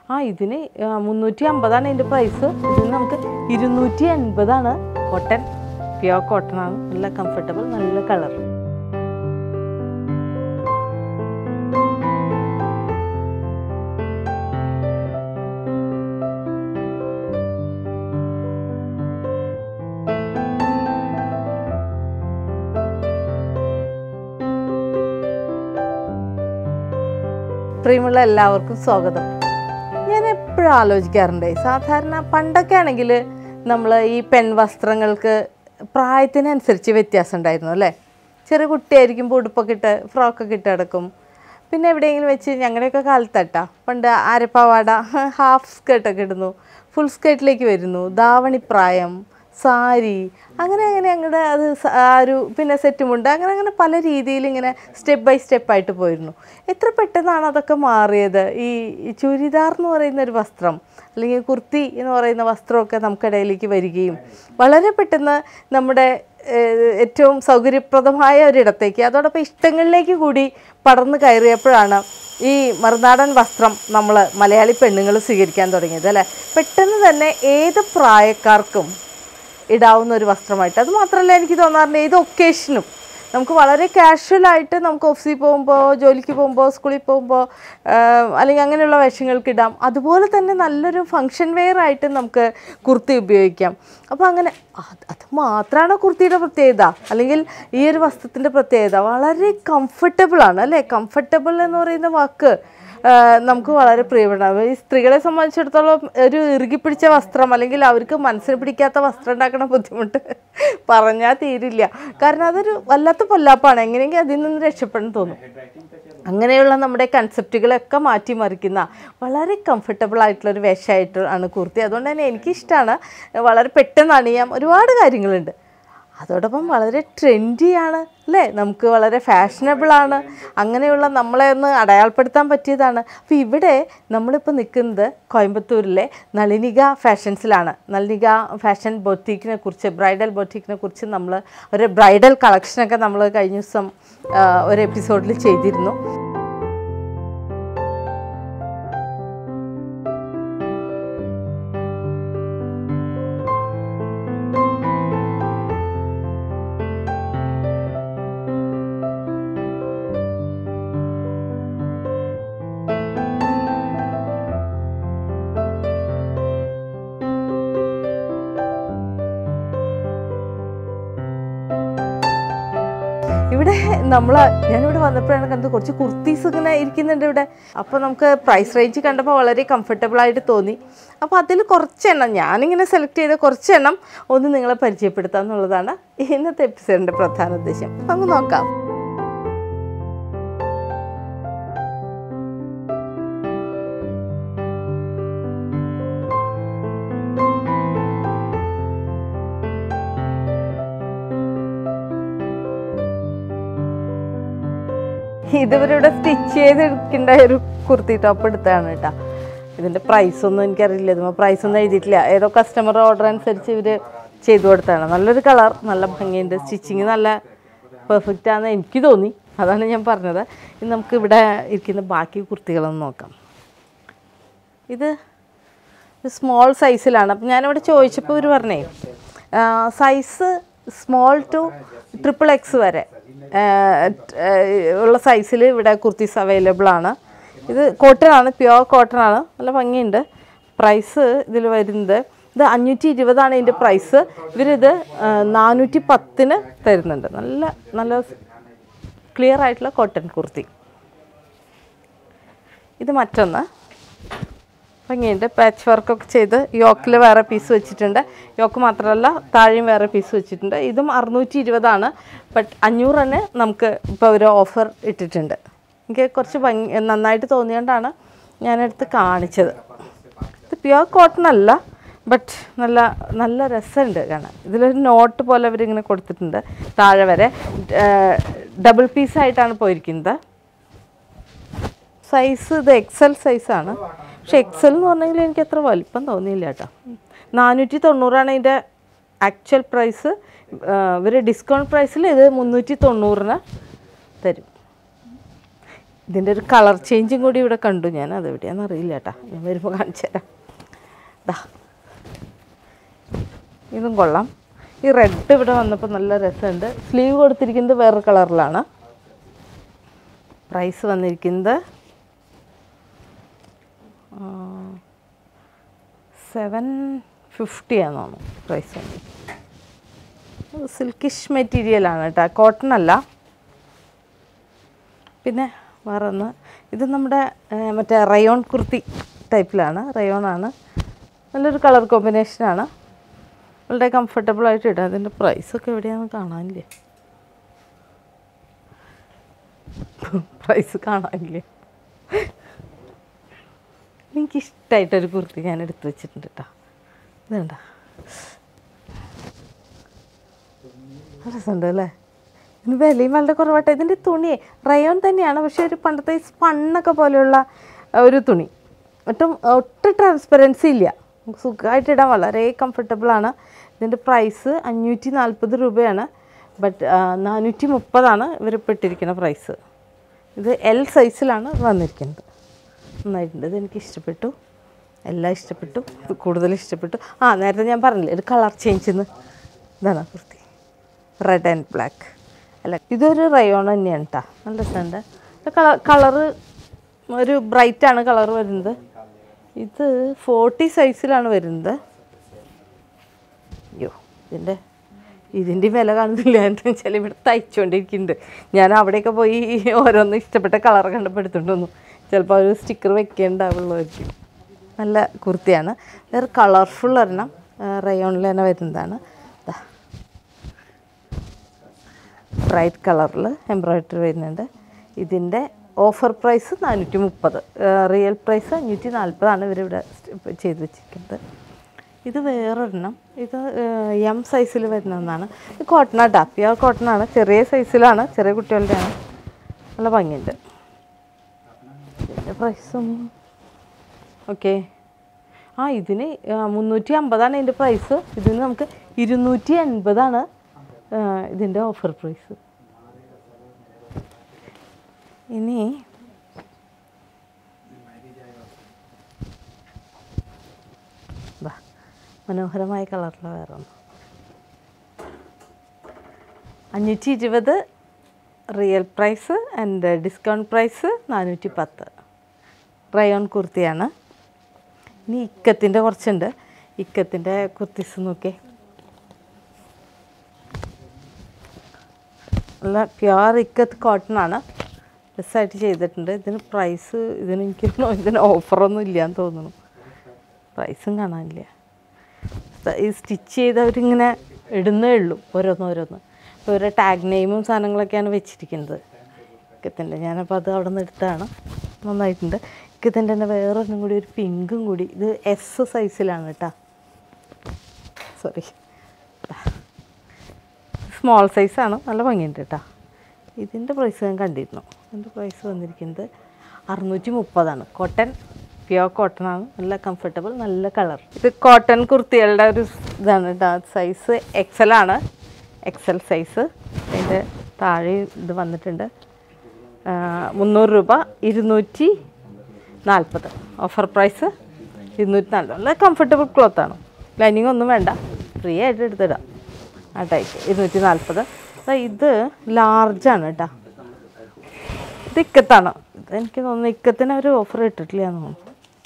ആ ഇതിന് ആ, മുന്നൂറ്റി അമ്പതാണ് ഇതിൻ്റെ പ്രൈസ് ഇതിന് നമുക്ക് ഇരുന്നൂറ്റി എൺപതാണ് കോട്ടൺ പ്യുവർ കോട്ടൺ ആണ് നല്ല കംഫർട്ടബിൾ നല്ല കളർ പ്രിയമുള്ള എല്ലാവർക്കും സ്വാഗതം ഞാൻ എപ്പോഴും ആലോചിക്കാറുണ്ട് സാധാരണ പണ്ടൊക്കെ ആണെങ്കിൽ നമ്മൾ ഈ പെൺവസ്ത്രങ്ങൾക്ക് പ്രായത്തിനനുസരിച്ച് വ്യത്യാസം ഉണ്ടായിരുന്നു അല്ലേ ചെറിയ കുട്ടിയായിരിക്കുമ്പോൾ ഉടുപ്പൊക്കെ ഇട്ട് ഫ്രോക്കൊക്കെ ഇട്ട് കിടക്കും പിന്നെ എവിടെയെങ്കിലും വെച്ച് ഞങ്ങളുടെയൊക്കെ കാലത്തട്ടാ പണ്ട് അരപ്പാവാട ഹാഫ് സ്കേർട്ടൊക്കെ ഇടുന്നു ഫുൾ സ്കേർട്ടിലേക്ക് വരുന്നു ധാവണിപ്രായം സാരി അങ്ങനെ അങ്ങനെ അങ്ങോട്ട് അത് സ- ആ ഒരു പിന്നെ സെറ്റുമുണ്ട് അങ്ങനെ അങ്ങനെ പല രീതിയിൽ ഇങ്ങനെ സ്റ്റെപ്പ് ബൈ സ്റ്റെപ്പായിട്ട് പോയിരുന്നു എത്ര പെട്ടെന്നാണ് അതൊക്കെ മാറിയത് ഈ ഈ ചുരിദാർ എന്ന് പറയുന്ന ഒരു വസ്ത്രം അല്ലെങ്കിൽ കുർത്തി എന്ന് പറയുന്ന വസ്ത്രമൊക്കെ നമുക്കിടയിലേക്ക് വരികയും വളരെ പെട്ടെന്ന് നമ്മുടെ ഏഹ്, ഏറ്റവും സൗകര്യപ്രദമായ ഒരിടത്തേക്ക് അതോടൊപ്പം ഇഷ്ടങ്ങളിലേക്ക് കൂടി പടർന്നു കയറിയപ്പോഴാണ് ഈ മറുനാടൻ വസ്ത്രം നമ്മൾ മലയാളി പെണ്ണുങ്ങൾ സ്വീകരിക്കാൻ തുടങ്ങിയത് അല്ലേ പെട്ടെന്ന് തന്നെ ഏത് പ്രായക്കാർക്കും ഇടാവുന്ന ഒരു വസ്ത്രമായിട്ട് അത് മാത്രമല്ല എനിക്ക് തോന്നാറുണ്ട് ഏത് ഒക്കേഷനും നമുക്ക് വളരെ കാഷ്വലായിട്ട് നമുക്ക് ഓഫീസിൽ പോകുമ്പോൾ ജോലിക്ക് പോകുമ്പോൾ സ്കൂളിൽ പോകുമ്പോൾ അല്ലെങ്കിൽ അങ്ങനെയുള്ള വേഷങ്ങൾക്ക് ഇടാം അതുപോലെ തന്നെ നല്ലൊരു ഫങ്ഷൻ വെയർ ആയിട്ട് നമുക്ക് കുർത്തി ഉപയോഗിക്കാം അപ്പോൾ അങ്ങനെ അത് അത് മാത്രമാണ് കുർത്തിയുടെ പ്രത്യേകത അല്ലെങ്കിൽ ഈ ഒരു വസ്ത്രത്തിൻ്റെ പ്രത്യേകത വളരെ കംഫർട്ടബിൾ ആണ് അല്ലേ കംഫർട്ടബിൾ എന്ന് പറയുന്ന വാക്ക് ആ, നമുക്ക് വളരെ പ്രിയപ്പെടാം ഈ സ്ത്രീകളെ സംബന്ധിച്ചിടത്തോളം ഒരു ഇറുകി പിടിച്ച വസ്ത്രം അല്ലെങ്കിൽ അവർക്ക് മനസ്സിന് പിടിക്കാത്ത വസ്ത്രം ഉണ്ടാക്കണ ബുദ്ധിമുട്ട് പറഞ്ഞാൽ തീരില്ല കാരണം അതൊരു വല്ലാത്ത പൊല്ലാപ്പാണ് എങ്ങനെയെങ്കിൽ അതിൽ നിന്ന് രക്ഷപ്പെടാൻ തോന്നും അങ്ങനെയുള്ള നമ്മുടെ കൺസെപ്റ്റുകളൊക്കെ മാറ്റിമറിക്കുന്ന വളരെ കംഫർട്ടബിൾ ആയിട്ടുള്ള ഒരു വേഷമായിട്ട് ആണ് കുർത്തി അതുകൊണ്ട് തന്നെ എനിക്കിഷ്ടമാണ് വളരെ പെട്ടെന്ന് അണിയാം ഒരുപാട് കാര്യങ്ങളുണ്ട് അതോടൊപ്പം വളരെ ട്രെൻഡിയാണ് അല്ലേ നമുക്ക് വളരെ ഫാഷനബിളാണ് അങ്ങനെയുള്ള നമ്മളെ ഒന്ന് അടയാളപ്പെടുത്താൻ പറ്റിയതാണ് അപ്പോൾ ഇവിടെ നമ്മളിപ്പോൾ നിൽക്കുന്നത് കോയമ്പത്തൂരിലെ നളിനിക ഫാഷൻസിലാണ് നളിനിക ഫാഷൻ ബൊട്ടീക്കിനെ കുറിച്ച് ബ്രൈഡൽ ബൊട്ടീക്കിനെ കുറിച്ച് നമ്മൾ ഒരു ബ്രൈഡൽ കളക്ഷനൊക്കെ നമ്മൾ കഴിഞ്ഞ ദിവസം ആ, ഒരു എപ്പിസോഡിൽ ചെയ്തിരുന്നു ഇവിടെ നമ്മൾ ഞാനിവിടെ വന്നപ്പോഴാണ് കണ്ടത് കുറച്ച് കുർത്തീസ് ഇങ്ങനെ ഇരിക്കുന്നുണ്ട് ഇവിടെ അപ്പോൾ നമുക്ക് പ്രൈസ് റേഞ്ച് കണ്ടപ്പോൾ വളരെ കംഫർട്ടബിൾ ആയിട്ട് തോന്നി അപ്പോൾ അതിൽ കുറച്ചെണ്ണം ഞാനിങ്ങനെ സെലക്ട് ചെയ്ത കുറച്ചെണ്ണം ഒന്ന് നിങ്ങളെ പരിചയപ്പെടുത്തുക എന്നുള്ളതാണ് ഇന്നത്തെ എപ്പിസോഡിൻ്റെ പ്രധാന ഉദ്ദേശം നമുക്ക് നോക്കാം ഇതുവരെ ഇവിടെ സ്റ്റിച്ച് ചെയ്തെടുക്കേണ്ട ഒരു കുർത്തി ടോപ്പ് എടുത്തതാണ് കേട്ടോ ഇതിൻ്റെ പ്രൈസ് ഒന്നും എനിക്കറിയില്ല ഇതുമ്പോൾ പ്രൈസ് ഒന്നും എഴുതിയിട്ടില്ല ഏതോ കസ്റ്റമർ ഓർഡർ അനുസരിച്ച് ഇവർ ചെയ്തു കൊടുത്തതാണ് നല്ലൊരു കളർ നല്ല ഭംഗിയുണ്ട് സ്റ്റിച്ചിങ് നല്ല പെർഫെക്റ്റ് ആണെന്ന് എനിക്ക് തോന്നി അതാണ് ഞാൻ പറഞ്ഞത് ഇനി നമുക്ക് ഇവിടെ ഇരിക്കുന്ന ബാക്കി കുർത്തികളൊന്ന് നോക്കാം ഇത് സ്മോൾ സൈസിലാണ് അപ്പം ഞാനിവിടെ ചോദിച്ചപ്പോൾ ഇവർ പറഞ്ഞേ size small to triple X വരെ ആ, ആ, ഉള്ള സൈസിൽ ഇവിടെ കുർത്തീസ് അവൈലബിൾ ആണ് ഇത് കോട്ടൺ ആണ് പ്യുവർ കോട്ടൺ ആണ് നല്ല ഭംഗിയുണ്ട് പ്രൈസ് ഇതിൽ വരുന്നത് ഇത് അഞ്ഞൂറ്റി ഇരുപതാണ് ഇതിൻ്റെ പ്രൈസ് ഇവരിത് ആ, നാനൂറ്റി പത്തിന് തരുന്നുണ്ട് നല്ല നല്ല ക്ലിയർ ആയിട്ടുള്ള കോട്ടൺ കുർത്തി ഇത് മറ്റൊന്ന് ഭംഗിയുണ്ട് പാച്ച് വർക്കൊക്കെ ചെയ്ത് യോക്കിൽ വേറെ പീസ് വെച്ചിട്ടുണ്ട് യോക്ക് മാത്രമല്ല താഴെയും വേറെ പീസ് വെച്ചിട്ടുണ്ട് ഇതും അറുന്നൂറ്റി ഇരുപതാണ് ബട്ട് അഞ്ഞൂറിന് നമുക്ക് ഇപ്പോൾ ഒരു ഓഫർ ഇട്ടിട്ടുണ്ട് എനിക്ക് കുറച്ച് ഭംഗി നന്നായിട്ട് തോന്നിയോണ്ടാണ് ഞാനെടുത്ത് കാണിച്ചത് ഇത് പ്യുവർ കോട്ടൺ അല്ല ബട്ട് നല്ല നല്ല രസമുണ്ട് കാണാൻ ഇതിലൊരു നോട്ട് പോലെ അവരിങ്ങനെ കൊടുത്തിട്ടുണ്ട് താഴെ വരെ ഡബിൾ പീസായിട്ടാണ് പോയിരിക്കുന്നത് സൈസ് ഇത് എക്സൽ സൈസാണ് പക്ഷെ എക്സൽ എന്ന് പറഞ്ഞെങ്കിൽ എനിക്ക് അത്ര വലിപ്പം തോന്നിയില്ല കേട്ടോ നാനൂറ്റി തൊണ്ണൂറാണ് ഇതിൻ്റെ ആക്ച്വൽ പ്രൈസ് ഇവർ ഡിസ്കൗണ്ട് പ്രൈസിൽ ഇത് മുന്നൂറ്റി തൊണ്ണൂറിന് തരും ഇതിൻ്റെ ഒരു കളർ ചേഞ്ചും കൂടി ഇവിടെ കണ്ടു ഞാൻ അത് എവിടെയാണെന്ന് അറിയില്ല കേട്ടാ ഞാൻ വരുമ്പോൾ കാണിച്ചു തരാം ദാ ഇതും കൊള്ളാം ഈ റെഡ് ഇവിടെ വന്നപ്പോൾ നല്ല രസമുണ്ട് സ്ലീവ് കൊടുത്തിരിക്കുന്നത് വേറെ കളറിലാണ് പ്രൈസ് വന്നിരിക്കുന്നത് സെവൻ ഫിഫ്റ്റി ആണെന്നാണ് പ്രൈസ് വന്നിരിക്കുന്നത് സിൽക്കിഷ് മെറ്റീരിയലാണ് കേട്ടോ കോട്ടൺ അല്ല പിന്നെ വേറെ ഒന്ന് ഇത് നമ്മുടെ ആ, മറ്റേ റയോൺ കുർത്തി ടൈപ്പിലാണ് റയോണാണ് നല്ലൊരു കളർ കോമ്പിനേഷനാണ് വളരെ കംഫർട്ടബിൾ ആയിട്ട് ഇടാം അതിൻ്റെ പ്രൈസൊക്കെ എവിടെയാണെന്ന് കാണാനില്ലേ പ്രൈസ് കാണാനില്ലേ എനിക്കിഷ്ടമായിട്ടൊരു കുർത്തി ഞാൻ എടുത്ത് വെച്ചിട്ടുണ്ട് കേട്ടോ ഇതുണ്ട രസമുണ്ട് അല്ലേ ഇതിന് വിലയും വളരെ കുറവാട്ടോ ഇതിൻ്റെ തുണി റയോൺ തന്നെയാണ് പക്ഷേ ഒരു പണ്ടത്തെ ഈ സ്പണ്ണൊക്കെ പോലെയുള്ള ആ, ഒരു തുണി ഒട്ടും ഒട്ടും ട്രാൻസ്പെറൻസി ഇല്ല നമുക്ക് സുഖമായിട്ട് ഇടാൻ വളരെ കംഫർട്ടബിൾ ആണ് ഇതിൻ്റെ പ്രൈസ് അഞ്ഞൂറ്റി നാൽപ്പത് രൂപയാണ് ബട്ട് നാനൂറ്റി മുപ്പതാണ് ഇവരിപ്പോൾ ഇട്ടിരിക്കുന്ന പ്രൈസ് ഇത് എൽ സൈസിലാണ് വന്നിരിക്കുന്നത് നന്നായിട്ടുണ്ട് ഇത് എനിക്ക് ഇഷ്ടപ്പെട്ടു എല്ലാം ഇഷ്ടപ്പെട്ടു ഇത് കൂടുതൽ ഇഷ്ടപ്പെട്ടു ആ നേരത്തെ ഞാൻ പറഞ്ഞില്ലേ ഒരു കളർ ചേഞ്ച് എന്ന് ഇതാണ് കുർത്തി റെഡ് ആൻഡ് ബ്ലാക്ക് അല്ല ഇതൊരു റയോൺ തന്നെയാണ് കേട്ടോ നല്ല രസമുണ്ട് കളർ കളറ് ഒരു ബ്രൈറ്റാണ് കളർ വരുന്നത് ഇത് ഫോർട്ടി സൈസിലാണ് വരുന്നത് അയ്യോ ഇതിൻ്റെ ഇതിൻ്റെ വില കാണുന്നില്ല എന്താ വെച്ചാൽ ഇവിടെ തയ്ച്ചുകൊണ്ടിരിക്കുന്നുണ്ട് ഞാൻ അവിടെയൊക്കെ പോയി ഓരോന്ന് ഇഷ്ടപ്പെട്ട കളർ കണ്ടപ്പോൾ എടുത്തുകൊണ്ട് വന്നു ചിലപ്പോൾ ഒരു സ്റ്റിക്കർ വെക്കേണ്ടാവുള്ളായിരിക്കും നല്ല കുർത്തിയാണ് വേറെ കളർഫുൾ ഒരെണ്ണം റയോണിൽ തന്നെ വരുന്നതാണ് ദാ ബ്രൈറ്റ് കളറിൽ എംബ്രോയിഡറി വരുന്നുണ്ട് ഇതിൻ്റെ ഓഫർ പ്രൈസ് നാനൂറ്റി മുപ്പത് റിയൽ പ്രൈസ് അഞ്ഞൂറ്റി നാൽപ്പതാണ് ഇവരിവിടെ സ്റ്റ് ചെയ്ത് വെച്ചിരിക്കുന്നത് ഇത് വേറൊരെണ്ണം ഇത് എം സൈസിൽ വരുന്നതാണ് ഇത് കോട്ടണാട്ടാ പ്യുവർ കോട്ടണാണ് ചെറിയ സൈസിലാണ് ചെറിയ കുട്ടികളുടെയാണ് നല്ല ഭംഗിയുണ്ട് ഇതിൻ്റെ പ്രൈസും ഓക്കെ ആ ഇതിന് ആ, മുന്നൂറ്റി അമ്പതാണ് ഇതിൻ്റെ പ്രൈസ് ഇതിന് നമുക്ക് ഇരുന്നൂറ്റി എൺപതാണ് ആ, ഇതിൻ്റെ ഓഫർ പ്രൈസ് ഇനി ദാ, മനോഹരമായ കളറിൽ വേറെ ഒന്ന് അഞ്ഞൂറ്റി ഇരുപത് real price and discount price നാനൂറ്റി പത്ത് റയോൺ കുർത്തിയാണ് ഇനി ഇക്കത്തിൻ്റെ കുറച്ചുണ്ട് ഇക്കത്തിൻ്റെ കുർത്തീസ് നോക്കിയേ നല്ല പ്യുവർ ഇക്കത്ത് കോട്ടൺ ആണ് രസമായിട്ട് ചെയ്തിട്ടുണ്ട് ഇതിന് പ്രൈസ് ഇതിന് എനിക്ക് തോന്നുന്നു ഇതിന് ഓഫറൊന്നും ഇല്ലയെന്ന് തോന്നുന്നു പ്രൈസും കാണാനില്ല സ- ഈ സ്റ്റിച്ച് ചെയ്തവരിങ്ങനെ ഇടുന്നേ ഉള്ളൂ ഓരോന്നോരോന്ന് ഇപ്പോൾ ഇവരുടെ ടാഗ് നെയിമും സാധനങ്ങളൊക്കെയാണ് വെച്ചിരിക്കുന്നത് ഇക്കത്തിൻ്റെ ഞാനപ്പോൾ അത് അവിടെ നിന്ന് എടുത്താണ് നന്നായിട്ടുണ്ട് ഇക്കത്തിൻ്റെ തന്നെ വേറൊരെണ്ണം കൂടി ഒരു പിങ്കും കൂടി ഇത് എസ് സൈസിലാണ് കേട്ടോ സോറി സ്മോൾ സൈസാണ് നല്ല ഭംഗിയുണ്ട് കേട്ടോ ഇതിൻ്റെ പ്രൈസ് ഞാൻ കണ്ടിരുന്നു ഇതിൻ്റെ പ്രൈസ് വന്നിരിക്കുന്നത് അറുന്നൂറ്റി മുപ്പതാണ് കോട്ടൺ പ്യുവർ കോട്ടൺ ആണ് നല്ല കംഫർട്ടബിൾ നല്ല കളർ ഇത് കോട്ടൺ കുർത്തികളുടെ ഒരു ഇതാണ് കേട്ടോ സൈസ് എക്സൽ ആണ് എക്സൽ സൈസ് അതിൻ്റെ താഴെ ഇത് വന്നിട്ടുണ്ട് ആ, മുന്നൂറ് രൂപ ഇരുന്നൂറ്റി നാൽപ്പത് ഓഫർ പ്രൈസ് ഇരുന്നൂറ്റി നാൽപ്പത് നല്ല കംഫർട്ടബിൾ ക്ലോത്താണ് ലൈനിങ് ഒന്നും വേണ്ട ഫ്രീ ആയിട്ട് എടുത്തിടാം ആ ടൈപ്പ് ഇരുന്നൂറ്റി നാൽപ്പത് ഇത് ലാർജാണ് കേട്ടോ ഇത് ഇക്കത്താണ് ഇത് എനിക്ക് തോന്നുന്നു ഇക്കത്തിന് ഒരു ഓഫർ ഇട്ടിട്ടില്ല എന്ന് തോന്നുന്നു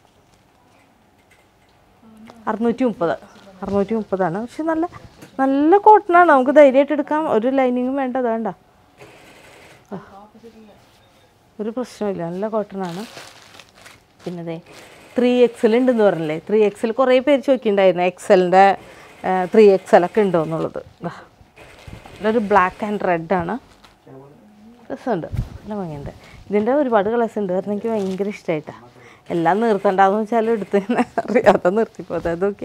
അറുന്നൂറ്റി മുപ്പത് അറുന്നൂറ്റി മുപ്പതാണ് പക്ഷെ നല്ല നല്ല കോട്ടണാണ് നമുക്ക് ധൈര്യമായിട്ട് എടുക്കാം ഒരു ലൈനിങ്ങും വേണ്ട അത് വേണ്ട ആ. ഒരു പ്രശ്നമില്ല നല്ല കോട്ടണാണ് പിന്നെ അതെ ത്രീ എക്സൽ ഉണ്ടെന്ന് പറഞ്ഞില്ലേ ത്രീ എക്സൽ കുറേ പേര് ചോദിക്കുന്നുണ്ടായിരുന്നു എക്സലിൻ്റെ ത്രീ എക്സൽ ഒക്കെ ഉണ്ടോ എന്നുള്ളത് ദാ. ഇതൊരു ബ്ലാക്ക് ആൻഡ് റെഡ് ആണ് രസമുണ്ട് നല്ല ഭംഗിയുണ്ട് ഇതിൻ്റെ ഒരുപാട് കളേഴ്സ് ഉണ്ട് കാരണം എനിക്ക് ഭയങ്കര ഇഷ്ടമായിട്ടാണ് എല്ലാം നിർത്തണ്ടെന്ന് വെച്ചാൽ എടുത്ത് ഇങ്ങനെ അറിയാതെ നിർത്തിപ്പോത്തെ അതൊക്കെ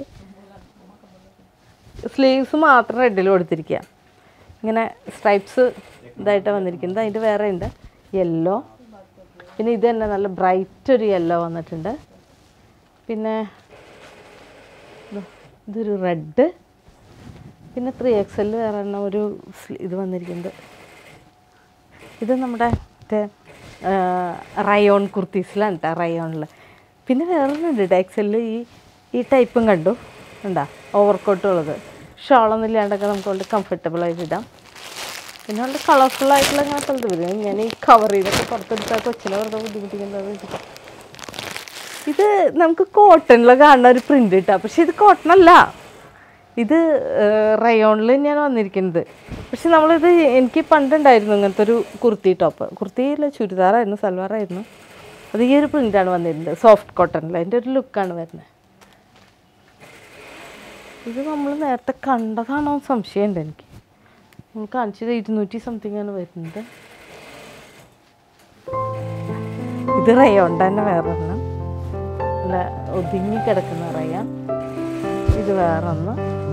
സ്ലീവ്സ് മാത്രം റെഡിൽ കൊടുത്തിരിക്കുക ഇങ്ങനെ സ്ട്രൈപ്സ് ഇതായിട്ടാണ് വന്നിരിക്കുന്നത് അതിൻ്റെ വേറെ ഉണ്ട് യെല്ലോ പിന്നെ ഇത് തന്നെ നല്ല ബ്രൈറ്റ് ഒരു യെല്ലോ വന്നിട്ടുണ്ട് പിന്നെ ഇത് ഇതൊരു റെഡ് പിന്നെ ത്രീ എക്സ് എല്ലിൽ വേറെ എണ്ണം ഒരു സ്ലി- ഇത് വന്നിരിക്കുന്നത് ഇത് നമ്മുടെ മറ്റേ റയോൺ കുർത്തീസിലാണ് കേട്ടോ റയോണിൽ പിന്നെ വേറൊന്നുണ്ട് കേട്ടോ എക്സലിൽ ഈ ഈ ടൈപ്പും കണ്ടു ഉണ്ടാ ഓവർകോട്ടുള്ളത് ഷോളൊന്നും ഇല്ലാണ്ടൊക്കെ നമുക്ക് കൊണ്ട് കംഫർട്ടബിൾ ആയിട്ട് ഇടാം പിന്നെ വളരെ കളർഫുൾ ആയിട്ടുള്ള അങ്ങനെ സ്ഥലത്ത് വരും ഞാൻ ഈ കവർ ചെയ്തൊക്കെ പുറത്തെടുത്താൽ കൊച്ചിനെ വെറുതെ ബുദ്ധിമുട്ടിക്കുന്നത് വെച്ചിട്ട് ഇത് നമുക്ക് കോട്ടണിൽ കാണുന്ന ഒരു പ്രിൻ്റ് കിട്ടാം പക്ഷെ ഇത് കോട്ടൺ അല്ല ഇത് റയോണിൽ തന്നെയാണ് വന്നിരിക്കുന്നത് പക്ഷെ നമ്മളിത് എനിക്ക് പണ്ടുണ്ടായിരുന്നു ഇങ്ങനത്തെ ഒരു കുർത്തി ടോപ്പ് കുർത്തിയില്ല ചുരിദാറായിരുന്നു സൽവാറായിരുന്നു അത് ഈ ഒരു പ്രിൻ്റാണ് വന്നിരുന്നത് സോഫ്റ്റ് കോട്ടണിൽ അതിൻ്റെ ഒരു ലുക്കാണ് വരുന്നത് ഇത് നമ്മൾ നേരത്തെ കണ്ടതാണോ എന്ന് സംശയമുണ്ട് എനിക്ക് നമ്മൾ കാണിച്ചത് ഇരുന്നൂറ്റി സംതിങ് ആണ് വരുന്നത് ഇത് റയോൺ തന്നെ വേറെ ഒരെണ്ണം നല്ല ഒതുങ്ങി കിടക്കുന്ന റയാൻ ഇത് വേറൊന്ന്